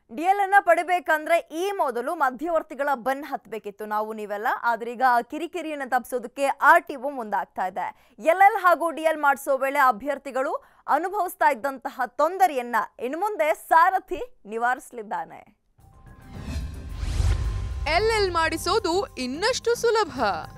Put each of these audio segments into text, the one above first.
DL ಅನ್ನ ಪಡಿಬೇಕಂದ್ರೆ ಈ ಮೊದಲು ಮಧ್ಯವರ್ತಿಗಳ ಬೆನ್ ಹತ್ಬೇಕಿತ್ತು ನಾವು ನೀವೆಲ್ಲ ಆದ್ರೆ ಈಗ ಆ ಕಿರಿಕಿರಿಯನ್ನು ತಪ್ಪಿಸೋದಕ್ಕೆ ಆರ್ ಟಿ ಒ ಮುಂದಾಗ್ತಾ ಇದೆ ಎಲ್ ಎಲ್ ಹಾಗೂ ಡಿಎಲ್ ಮಾಡಿಸೋ ವೇಳೆ ಅಭ್ಯರ್ಥಿಗಳು ಅನುಭವಿಸ್ತಾ ಇದ್ದಂತಹ ತೊಂದರೆಯನ್ನ ಇನ್ನು ಮುಂದೆ ಸಾರಥಿ ನಿವಾರಿಸಲಿದ್ದಾನೆ ಎಲ್ ಮಾಡಿಸೋದು ಇನ್ನಷ್ಟು ಸುಲಭ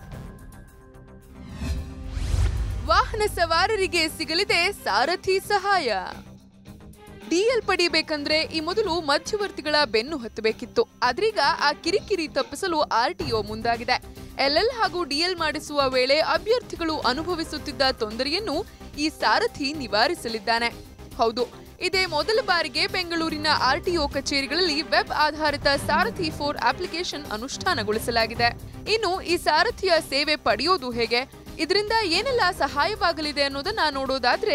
ವಾಹನ ಸವಾರರಿಗೆ ಸಿಗಲಿದೆ ಸಾರಥಿ ಸಹಾಯ ಡಿಎಲ್ ಪಡಿಬೇಕಂದ್ರೆ ಈ ಮೊದಲು ಮಧ್ಯವರ್ತಿಗಳ ಬೆನ್ನು ಹತ್ತಬೇಕಿತ್ತು ಆದ್ರೀಗ ಆ ಕಿರಿಕಿರಿ ತಪ್ಪಿಸಲು ಆರ್ಟಿಒ ಮುಂದಾಗಿದೆ ಎಲ್ಎಲ್ ಹಾಗೂ ಡಿಎಲ್ ಮಾಡಿಸುವ ವೇಳೆ ಅಭ್ಯರ್ಥಿಗಳು ಅನುಭವಿಸುತ್ತಿದ್ದ ತೊಂದರೆಯನ್ನು ಈ ಸಾರಥಿ ನಿವಾರಿಸಲಿದ್ದಾನೆ ಹೌದು ಇದೇ ಮೊದಲ ಬಾರಿಗೆ ಬೆಂಗಳೂರಿನ ಆರ್ಟಿಒ ಕಚೇರಿಗಳಲ್ಲಿ ವೆಬ್ ಆಧಾರಿತ ಸಾರಥಿ ಫೋರ್ ಅಪ್ಲಿಕೇಶನ್ ಅನುಷ್ಠಾನಗೊಳಿಸಲಾಗಿದೆ ಇನ್ನು ಈ ಸಾರಥಿಯ ಸೇವೆ ಪಡೆಯೋದು ಹೇಗೆ ಇದರಿಂದ ಏನೆಲ್ಲ ಸಹಾಯವಾಗಲಿದೆ ಅನ್ನೋದನ್ನ ನೋಡೋದಾದ್ರೆ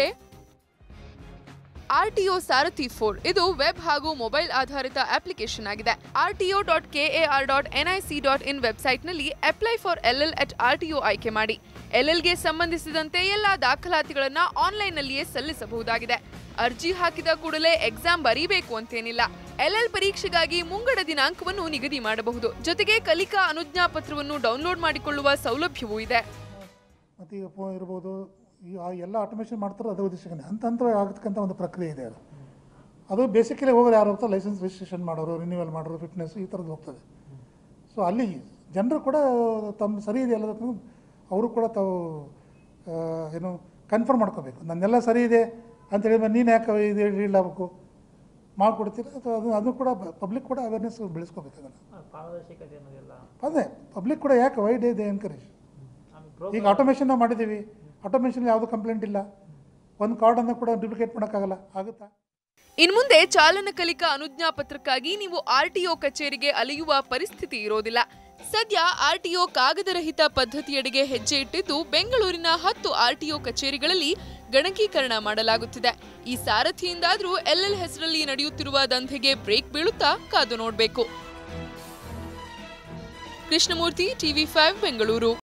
ಆರ್ಟಿಒ ಸಾರಥಿ ಫೋರ್ ಇದು ವೆಬ್ ಹಾಗೂ ಮೊಬೈಲ್ ಆಧಾರಿತ ಅಪ್ಲಿಕೇಶನ್ ಆಗಿದೆ RTO dot KAR dot NIC dot in ವೆಬ್ಸೈಟ್ನಲ್ಲಿ apply for LL at RTO ಆಯ್ಕೆ ಮಾಡಿ ಎಲ್ಎಲ್ಗೆ ಸಂಬಂಧಿಸಿದಂತೆ ಎಲ್ಲ ದಾಖಲಾತಿಗಳನ್ನ ಆನ್ಲೈನ್ನಲ್ಲಿಯೇ ಸಲ್ಲಿಸಬಹುದಾಗಿದೆ ಅರ್ಜಿ ಹಾಕಿದ ಕೂಡಲೇ ಎಕ್ಸಾಮ್ ಬರೀಬೇಕು ಅಂತೇನಿಲ್ಲ ಎಲ್ಎಲ್ ಪರೀಕ್ಷೆಗಾಗಿ ಮುಂಗಡ ದಿನಾಂಕವನ್ನು ನಿಗದಿ ಮಾಡಬಹುದು ಜೊತೆಗೆ ಕಲಿಕಾ ಅನುಜ್ಞಾ ಪತ್ರವನ್ನು ಡೌನ್ಲೋಡ್ ಮಾಡಿಕೊಳ್ಳುವ ಸೌಲಭ್ಯವೂ ಇದೆ ಮತ್ತು ಈಗ ಫೋ ಇರ್ಬೋದು ಈ ಆ ಎಲ್ಲ ಆಟೋಮೇಷನ್ ಮಾಡ್ತಾರೆ ಅದೇ ಉದ್ದೇಶಕ್ಕೆ ಹಂತ ಹಂತವಾಗಿ ಆಗತಕ್ಕಂಥ ಒಂದು ಪ್ರಕ್ರಿಯೆ ಇದೆ ಅದು ಅದು ಬೇಸಿಕಲಿ ಹೋಗೋರು ಯಾರು ಹೋಗ್ತಾರೆ ಲೈಸೆನ್ಸ್ ರಿಜಿಸ್ಟ್ರೇಷನ್ ಮಾಡೋರು ರಿನ್ಯೂವಲ್ ಮಾಡೋರು ಫಿಟ್ನೆಸ್ ಈ ಥರದ್ದು ಹೋಗ್ತದೆ ಸೊ ಅಲ್ಲಿ ಜನರು ಕೂಡ ತಮ್ಮ ಸರಿ ಇದೆ ಎಲ್ಲದಕ್ಕೂ ಅವರು ಕೂಡ ತಾವು ಆ, ಏನು ಕನ್ಫರ್ಮ್ ಮಾಡ್ಕೋಬೇಕು ನನ್ನೆಲ್ಲ ಸರಿ ಇದೆ ಅಂತ ಹೇಳಿದ್ರೆ ನೀನು ಯಾಕೆ ಇದು ಹೇಳಬೇಕು ಮಾಡಿಕೊಡ್ತೀರ ಅಥವಾ ಅದು ಅದು ಕೂಡ ಪಬ್ಲಿಕ್ ಕೂಡ ಅವೇರ್ನೆಸ್ ಬೆಳೆಸ್ಕೋಬೇಕು ಅದನ್ನು ಪಾರದರ್ಶಕತೆ ಅನ್ನೋದಿಲ್ಲ ಅದೇ ಪಬ್ಲಿಕ್ ಕೂಡ ಯಾಕೆ ವೈ ಡೇ ದೇ ಎನ್ಕರೇಜ್ ಆಮೇಲೆ ಈಗ ಆಟೋಮೇಷನ್ ನಾವು ಮಾಡಿದ್ದೀವಿ ಆಟೋಮೇಷನ್ ಯಾವುದೂ ಕಂಪ್ಲೇಂಟ್ ಇಲ್ಲ ಒಂದು ಕಾರ್ಡನ್ನು ಕೂಡ ಡುಪ್ಲಿಕೇಟ್ ಮಾಡೋಕ್ಕಾಗಲ್ಲ ಆಗುತ್ತಾ ಇನ್ಮುಂದೆ ಚಾಲನ ಕಲಿಕಾ ಅನುಜ್ಞಾ ಪತ್ರಕ್ಕಾಗಿ ನೀವು ಆರ್ಟಿಒ ಕಚೇರಿಗೆ ಅಲೆಯುವ ಪರಿಸ್ಥಿತಿ ಇರೋದಿಲ್ಲ ಸದ್ಯ ಆರ್ಟಿಒ ಕಾಗದರಹಿತ ಪದ್ಧತಿಯೆಡೆಗೆ ಹೆಜ್ಜೆ ಇಟ್ಟಿದ್ದು ಬೆಂಗಳೂರಿನ ಹತ್ತು ಆರ್ಟಿಒ ಕಚೇರಿಗಳಲ್ಲಿ ಗಣಕೀಕರಣ ಮಾಡಲಾಗುತ್ತಿದೆ ಈ ಸಾರಥಿಯಿಂದಾದ್ರೂ ಎಲ್ಎಲ್ ಹೆಸರಲ್ಲಿ ನಡೆಯುತ್ತಿರುವ ದಂಧೆಗೆ ಬ್ರೇಕ್ ಬೀಳುತ್ತಾ ಕಾದು ನೋಡಬೇಕು ಕೃಷ್ಣಮೂರ್ತಿ ಟಿವಿ ಫೈವ್ ಬೆಂಗಳೂರು